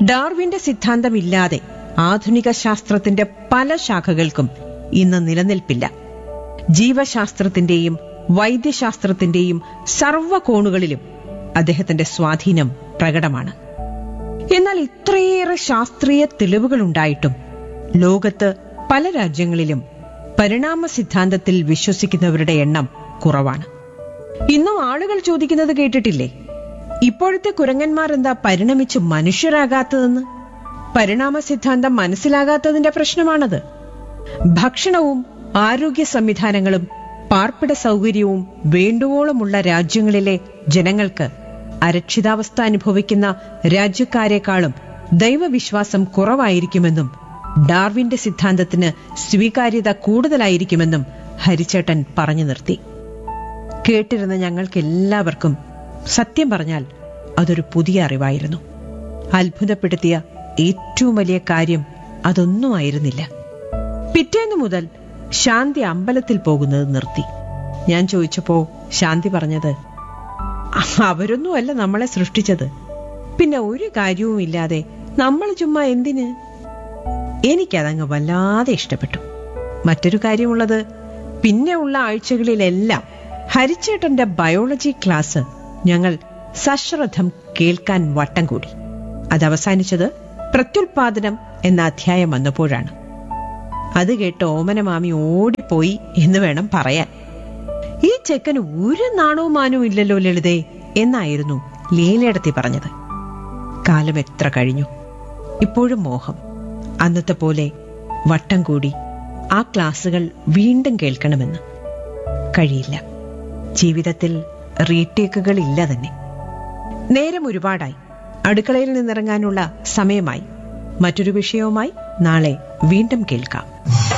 ഡാർവിന്റെ സിദ്ധാന്തമില്ലാതെ ആധുനിക ശാസ്ത്രത്തിന്റെ പല ശാഖകൾക്കും ഇന്ന് നിലനിൽപ്പില്ല ജീവശാസ്ത്രത്തിന്റെയും വൈദ്യശാസ്ത്രത്തിന്റെയും സർവ്വ കോണുകളിലും അദ്ദേഹത്തിന്റെ സ്വാധീനം പ്രകടമാണ് എന്നാൽ ഇത്രയേറെ ശാസ്ത്രീയ തെളിവുകളുണ്ടായിട്ടും ലോകത്ത് പല രാജ്യങ്ങളിലും പരിണാമ സിദ്ധാന്തത്തിൽ വിശ്വസിക്കുന്നവരുടെ എണ്ണം കുറവാണ് ഇന്നും ആളുകൾ ചോദിക്കുന്നത് കേട്ടിട്ടില്ലേ ഇപ്പോഴത്തെ കുരങ്ങന്മാർ എന്താ പരിണമിച്ച് മനുഷ്യരാകാത്തതെന്ന് പരിണാമ സിദ്ധാന്തം മനസ്സിലാകാത്തതിന്റെ പ്രശ്നമാണത് ഭക്ഷണവും ആരോഗ്യ സംവിധാനങ്ങളും പാർപ്പിട സൗകര്യവും വേണ്ടുവോളമുള്ള രാജ്യങ്ങളിലെ ജനങ്ങൾക്ക് അരക്ഷിതാവസ്ഥ അനുഭവിക്കുന്ന രാജ്യക്കാരെക്കാളും ദൈവവിശ്വാസം കുറവായിരിക്കുമെന്നും ഡാർവിന്റെ സിദ്ധാന്തത്തിന് സ്വീകാര്യത കൂടുതലായിരിക്കുമെന്നും ഹരിച്ചേട്ടൻ പറഞ്ഞു നിർത്തി കേട്ടിരുന്ന ഞങ്ങൾക്ക് എല്ലാവർക്കും സത്യം പറഞ്ഞാൽ അതൊരു പുതിയ അറിവായിരുന്നു അത്ഭുതപ്പെടുത്തിയ ഏറ്റവും വലിയ കാര്യം അതൊന്നുമായിരുന്നില്ല പിറ്റേന്നു മുതൽ ശാന്തി അമ്പലത്തിൽ പോകുന്നത് നിർത്തി ഞാൻ ചോദിച്ചപ്പോ ശാന്തി പറഞ്ഞത് അവരൊന്നുമല്ല നമ്മളെ സൃഷ്ടിച്ചത് പിന്നെ ഒരു കാര്യവും ഇല്ലാതെ നമ്മൾ ചുമ്മാ എന്തിന് എനിക്കതങ്ങ് വല്ലാതെ ഇഷ്ടപ്പെട്ടു മറ്റൊരു കാര്യമുള്ളത് പിന്നെ ഉള്ള ആഴ്ചകളിലെല്ലാം ഹരിച്ചേട്ടന്റെ ബയോളജി ക്ലാസ് ഞങ്ങൾ സശ്രദ്ധം കേൾക്കാൻ വട്ടം കൂടി അത് അവസാനിച്ചത് പ്രത്യുൽപാദനം എന്ന അധ്യായം വന്നപ്പോഴാണ് അത് കേട്ട് ഓമനമാമി ഓടിപ്പോയി എന്ന് വേണം പറയാൻ ഈ ചെക്കന് ഒരു നാണവും മാനവും ഇല്ലല്ലോ ലളിതേ എന്നായിരുന്നു ലീലയിടത്തി പറഞ്ഞത് കാലം എത്ര കഴിഞ്ഞു ഇപ്പോഴും മോഹം അന്നത്തെ പോലെ വട്ടം കൂടി ആ ക്ലാസുകൾ വീണ്ടും കേൾക്കണമെന്ന് കഴിയില്ല ജീവിതത്തിൽ റീടേക്കുകൾ ഇല്ല തന്നെ നേരം ഒരുപാടായി അടുക്കളയിൽ നിന്നിറങ്ങാനുള്ള സമയമായി മറ്റൊരു വിഷയവുമായി നാളെ വീണ്ടും കേൾക്കാം